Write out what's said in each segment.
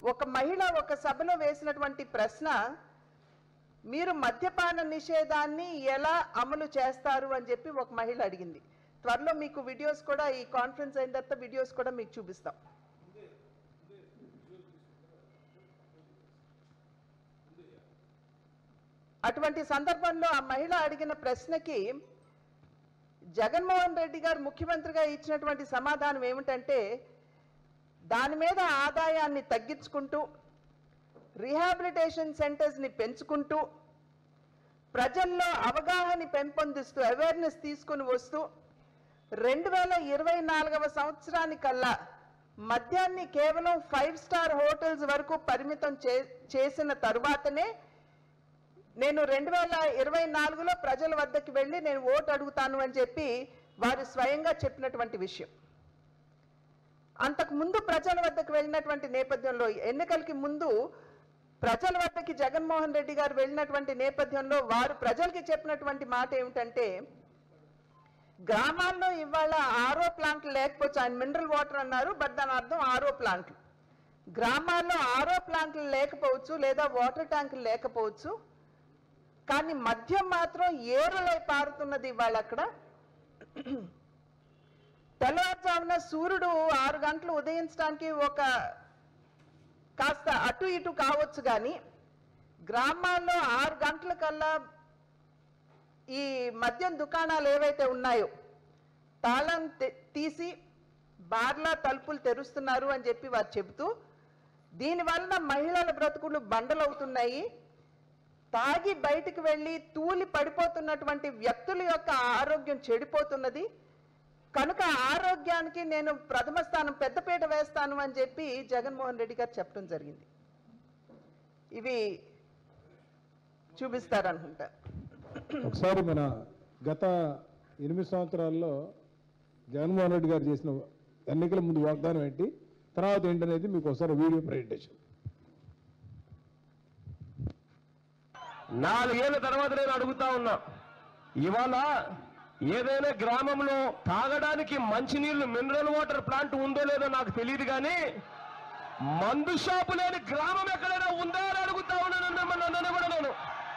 ఒక మహిళ ఒక సభలో వేసినటువంటి ప్రశ్న మీరు మద్యపాన నిషేధాన్ని ఎలా అమలు చేస్తారు అని చెప్పి ఒక మహిళ అడిగింది త్వరలో మీకు వీడియోస్ కూడా ఈ కాన్ఫరెన్స్ అయిన తర్వాత వీడియోస్ కూడా మీకు చూపిస్తాం అటువంటి సందర్భంలో ఆ మహిళ అడిగిన ప్రశ్నకి జగన్మోహన్ రెడ్డి గారు ముఖ్యమంత్రిగా ఇచ్చినటువంటి సమాధానం ఏమిటంటే దాని మీద ఆదాయాన్ని తగ్గించుకుంటూ రీహాబిలిటేషన్ సెంటర్స్ని పెంచుకుంటూ ప్రజల్లో అవగాహన పెంపొందిస్తూ అవేర్నెస్ తీసుకుని వస్తూ రెండు వేల ఇరవై నాలుగవ సంవత్సరానికల్లా మద్యాన్ని కేవలం ఫైవ్ స్టార్ హోటల్స్ వరకు పరిమితం చే చేసిన తరువాతనే నేను రెండు వేల ఇరవై నాలుగులో ప్రజల వద్దకు వెళ్ళి నేను ఓటు అడుగుతాను అని చెప్పి వారు స్వయంగా చెప్పినటువంటి విషయం అంతకు ముందు ప్రజల వద్దకు వెళ్ళినటువంటి నేపథ్యంలో ఎన్నికలకి ముందు ప్రజల వద్దకి జగన్మోహన్ రెడ్డి గారు వెళ్ళినటువంటి నేపథ్యంలో వారు ప్రజలకి చెప్పినటువంటి మాట ఏమిటంటే గ్రామాల్లో ఇవాళ ఆరో ప్లాంట్లు లేకపోవచ్చు ఆయన మినరల్ వాటర్ అన్నారు బట్ దాని అర్థం ఆరో ప్లాంట్లు గ్రామాల్లో ఆరో ప్లాంట్లు లేకపోవచ్చు లేదా వాటర్ ట్యాంకులు లేకపోవచ్చు కానీ మద్యం మాత్రం ఏరులై పారుతున్నది ఇవాళ అక్కడ తెల్లవారుజామున సూర్యుడు ఆరు గంటలు ఉదయించడానికి ఒక కాస్త అటు ఇటు కావచ్చు కానీ గ్రామాల్లో ఆరు గంటల కల్లా ఈ మద్యం దుకాణాలు ఏవైతే ఉన్నాయో తాళం తె- తీసి బార్లా తలుపులు తెరుస్తున్నారు అని చెప్పి వారు చెబుతూ దీనివలన మహిళల బ్రతుకులు బండలవుతున్నాయి తాగి బయటికి వెళ్ళి తూలి పడిపోతున్నటువంటి వ్యక్తుల యొక్క ఆరోగ్యం చెడిపోతున్నది కనుక ఆరోగ్యానికి నేను ప్రథమ స్థానం పెద్దపీట వేస్తాను అని చెప్పి జగన్మోహన్ రెడ్డి గారు చెప్పడం జరిగింది ఇవి చూపిస్తారనుకుంటా ఒకసారి మన గత ఎనిమిది సంవత్సరాల్లో జగన్మోహన్ రెడ్డి గారు చేసిన ఎన్నికల ముందు వాగ్దానం ఏంటి తర్వాత ఏంటనేది మీకు ఒకసారి వీడియో ప్రజెంటేషన్ నాలుగేళ్ల తర్వాత నేను అడుగుతా ఉన్నా ఇవాళ ఏదైనా గ్రామంలో తాగడానికి మంచినీళ్లు మినరల్ వాటర్ ప్లాంట్ ఉందో లేదో నాకు తెలియదు కానీ మందు షాపు లేని గ్రామం ఎక్కడైనా ఉందా అని అడుగుతా ఉన్నాను మిమ్మల్ని అందరినీ కూడా నేను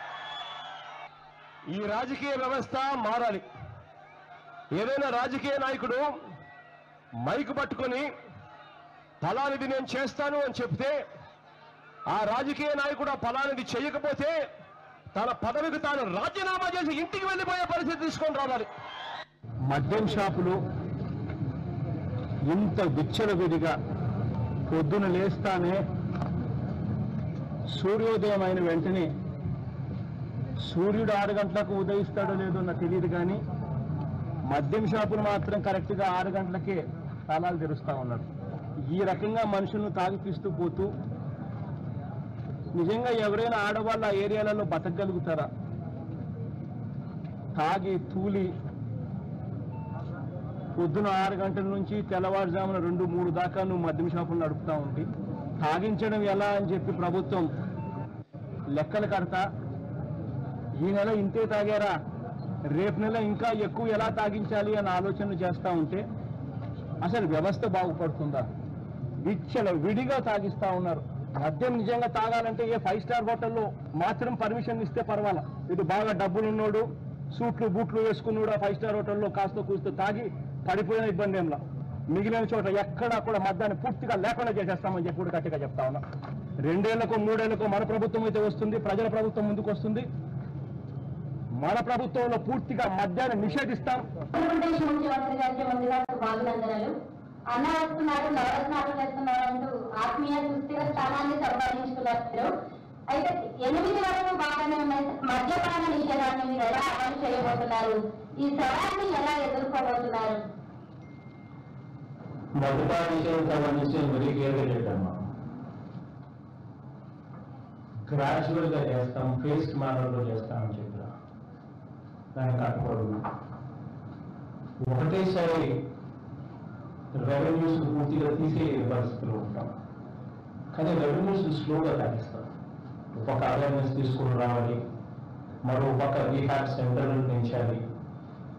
ఈ రాజకీయ వ్యవస్థ మారాలి ఏదైనా రాజకీయ నాయకుడు మైకు పట్టుకొని ఫలానిది నేను చేస్తాను అని చెప్తే ఆ రాజకీయ నాయకుడు ఆ ఫలానిది చేయకపోతే తన పదవికి తాను రాజీనామా చేసి ఇంటికి వెళ్ళిపోయే పరిస్థితి తీసుకొని రావాలి మద్యం షాపులు ఇంత విచ్చలవిడిగా పొద్దున లేస్తానే సూర్యోదయం అయిన వెంటనే సూర్యుడు ఆరు గంటలకు ఉదయిస్తాడో లేదో నాకు తెలియదు కానీ మద్యం షాపులు మాత్రం కరెక్ట్గా ఆరు గంటలకే తాళాలు తెరుస్తా ఉన్నారు ఈ రకంగా మనుషులను తాగిపిస్తూ పోతూ నిజంగా ఎవరైనా ఆడవాళ్ళు ఆ ఏరియాలలో బతకగలుగుతారా తాగి తూలి పొద్దున ఆరు గంటల నుంచి తెల్లవారుజామున రెండు మూడు దాకా నువ్వు మద్యం షాపులు నడుపుతా ఉండి తాగించడం ఎలా అని చెప్పి ప్రభుత్వం లెక్కలు కడతా ఈ నెల ఇంతే తాగారా రేపు నెల ఇంకా ఎక్కువ ఎలా తాగించాలి అని ఆలోచనలు చేస్తూ ఉంటే అసలు వ్యవస్థ బాగుపడుతుందా విచ్చల విడిగా తాగిస్తా ఉన్నారు మద్యం నిజంగా తాగాలంటే ఏ ఫైవ్ స్టార్ హోటల్లో మాత్రం పర్మిషన్ ఇస్తే పర్వాలా ఇది బాగా డబ్బులున్నోడు సూట్లు బూట్లు వేసుకున్నాడు ఆ ఫైవ్ స్టార్ హోటల్లో కాస్త కూస్తూ తాగి పడిపోయిన ఇబ్బంది ఏంలా మిగిలిన చోట ఎక్కడా కూడా మద్యాన్ని పూర్తిగా లేకుండా చేసేస్తామని చెప్పి కూడా గట్టిగా చెప్తా ఉన్నా రెండేళ్లకు మూడేళ్లకు మన ప్రభుత్వం అయితే వస్తుంది ప్రజల ప్రభుత్వం ముందుకు వస్తుంది మన ప్రభుత్వంలో పూర్తిగా మద్యాన్ని నిషేధిస్తాం ఆంధ్రప్రదేశ్ ముఖ్యమంత్రి గారికి ముందుగా శుభాభినందనలు అన్న వస్తున్నారు నవరత్నాలు చేస్తున్నారు అంటూ ఆత్మీయ సుస్థిర స్థానాన్ని సంపాదించుకున్నారు అయితే ఎనిమిది వరకు బాగానే ఉన్నాయి మద్యపాన నిషేధాన్ని మీరు ఎలా అమలు చేయబోతున్నారు ఈ సవాల్ని ఎలా ఎదుర్కోబోతున్నారు మద్యపాన నిషేధం సంబంధించి వెరీ క్లియర్గా చెప్పాము గ్రాడ్యువల్ గా చేస్తాం ఫేస్డ్ మేనర్ లో చేస్తామని చెప్పిన దానికి కట్టుకోవడం ఒకటేసారి రెవెన్యూస్ పూర్తిగా తీసే పరిస్థితిలో ఉంటాం కానీ రెవెన్యూస్ స్లోగా తగ్గిస్తాం ఒక పక్క అవేర్నెస్ తీసుకుని రావాలి మరో పక్క రీహాబ్ సెంటర్లు పెంచాలి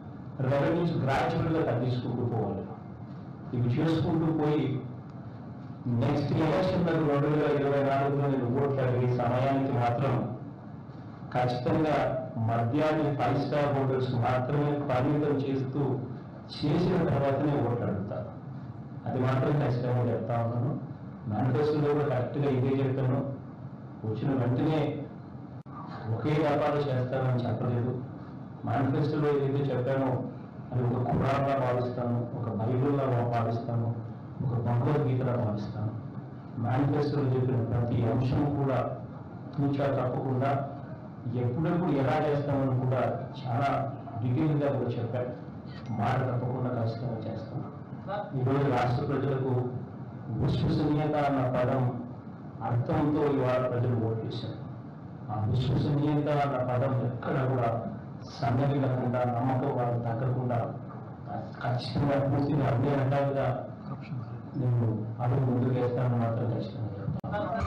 రెవెన్యూస్ గ్రాడ్యువల్ గా తగ్గించుకుంటూ పోవాలి ఇవి చేసుకుంటూ పోయి నెక్స్ట్ ఎలక్షన్ రెండు వేల ఇరవై నాలుగులో నేను ఓట్లు అడిగే సమయానికి మాత్రం ఖచ్చితంగా మద్యాన్ని ఫైవ్ స్టార్ హోటల్స్ మాత్రమే పరిమితం చేస్తూ చేసిన తర్వాతనే ఓట్లు అడుగుతాను అది మాత్రం ఖచ్చితంగా చెప్తా ఉన్నాను మేనిఫెస్టోలో కూడా కరెక్ట్గా ఇదే చెప్తాను వచ్చిన వెంటనే ఒకే వ్యాపారం చేస్తానని చెప్పలేదు మేనిఫెస్టోలో ఏదైతే చెప్పానో అది ఒక కురాన్లా భావిస్తాను ఒక బైబిల్లా భావిస్తాను ఒక భగవద్గీతలా భావిస్తాను మేనిఫెస్టోలో చెప్పిన ప్రతి అంశం కూడా తూచా తప్పకుండా ఎప్పుడెప్పుడు ఎలా చేస్తామని కూడా చాలా డీటెయిల్గా కూడా చెప్పాను మాట తప్పకుండా ఖచ్చితంగా చేస్తాను ఈరోజు రాష్ట్ర ప్రజలకు విశ్వసనీయత అన్న పదం అర్థంతో ఇవాళ ప్రజలు ఓటు చేశారు ఆ విశ్వసనీయత అన్న పదం ఎక్కడ కూడా సన్నగిలకుండా నమ్మకం వాళ్ళు తగ్గకుండా ఖచ్చితంగా పూర్తిగా అన్ని రకాలుగా నేను అడుగు ముందుకు వేస్తానని మాత్రం ఖచ్చితంగా చెప్తాను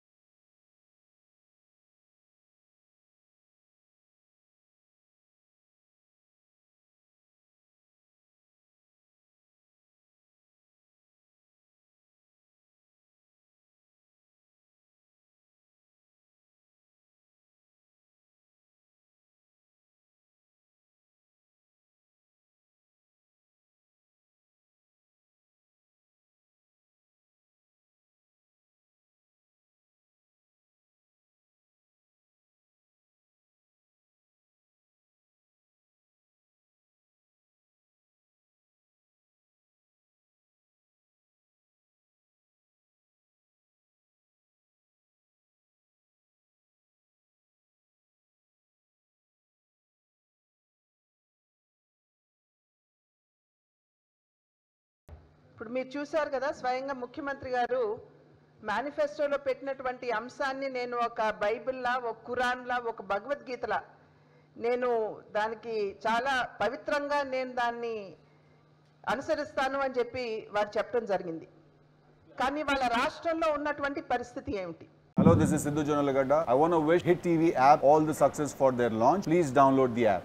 ఇప్పుడు మీరు చూశారు కదా స్వయంగా ముఖ్యమంత్రి గారు మేనిఫెస్టోలో పెట్టినటువంటి అంశాన్ని నేను ఒక బైబిల్లా ఒక ఖురాన్లా ఒక భగవద్గీతలా నేను దానికి చాలా పవిత్రంగా నేను దాన్ని అనుసరిస్తాను అని చెప్పి వారు చెప్పడం జరిగింది కానీ వాళ్ళ రాష్ట్రంలో ఉన్నటువంటి పరిస్థితి ఏమిటి Hello, this is Sidhu Jonalagada. I want to wish Hit TV app all the success for their launch. Please download the app.